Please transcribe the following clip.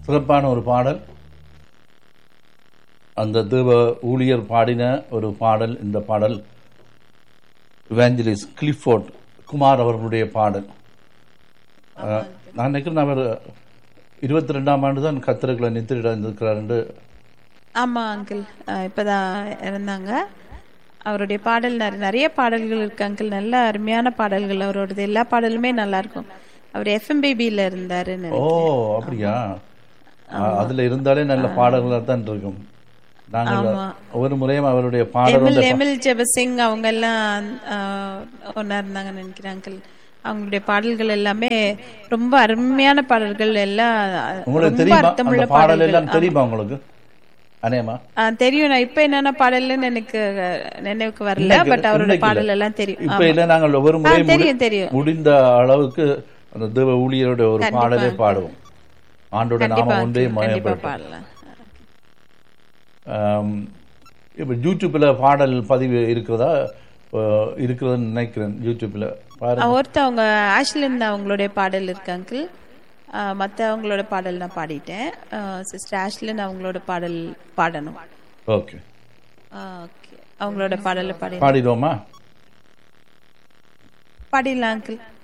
சிறப்பான ஒரு பாடல் அந்த தேவ ஊழியர் பாடின ஒரு பாடல் இந்த பாடல் இவாஞ்சலிஸ் கிளிஃபோர்ட் குமார் அவர்களுடைய பாடல் அஹ், நான் நினைக்கிறேன் அவர் இருபத்தி ரெண்டாம் ஆண்டு தான் கத்திரக்குள்ள நித்திரிட இருந்திருக்கிறார் என்று ஆமா அங்கிள் இப்பதான் இறந்தாங்க அவருடைய பாடல் நிறைய நிறைய பாடல்கள் இருக்கு அங்கிள் நல்ல அருமையான பாடல்கள் அவரோடது எல்லா பாடலுமே நல்லா இருக்கும் அவர் எஃப்எம்பிபியில இருந்தாருன்னு ஓ அப்படியா அஹ், அதுல இருந்தாலே நல்ல பாடல்களாக தான் இருக்கும் நாங்கள் ஒவ்வொரு முறையும் அவருடைய பாடல் எமில் எமில் ஜெபசிங் அவங்க எல்லாம் ஆஹ், ஒண்ணா இருந்தாங்கன்னு நினைக்கிறேன் அங்கிள் அவங்களுடைய பாடல்கள் எல்லாமே ரொம்ப அருமையான பாடல்கள் எல்லாம் உங்களுக்கு ரொம்ப தெரியுமா அர்த்தமுள்ள அந்த பாடல் பாடல்கள் எல்லாம் தெரியுமா உங்களுக்கு அனேமா ஆ, தெரியும் நான் இப்ப என்னென்ன பாடல்னு எனக்கு அஹ், நினைவுக்கு வரல பட் அவரோட இன்னைக்கு பாடல் எல்லாம் தெரியும் இப்ப இல்ல நாங்கள் ஒவ்வொரு முறையும் முடி- தெரியும் தெரியும் முடிந்த அளவுக்கு அந்த தேவ ஊழியருடைய ஒரு பாடலை பாடுவோம் ஆண்டோட நாம ஒன்றே கண்டிப்பா மயப்படுத்தும் பாடலாம் இப்போ யூடியூப்ல பாடல் பதிவு இருக்கிறதா அஹ், இருக்கிறதுன்னு நினைக்கிறேன் யூடியூப்ல பாரு ஆ, ஒருத்தவங்க ஆஷ்லின் அவங்களுடைய பாடல் இருக்கு அங்கிள் மற்ற அவங்களோட பாடல் நான் பாடிட்டேன் சிஸ்டர் ஆஷ்லின் அவங்களோட பாடல் பாடணும் ஓகே ஓகே அவங்களோட பாடலை பாடி பாடிடுவோமா பாடிடலாம் அங்கிள்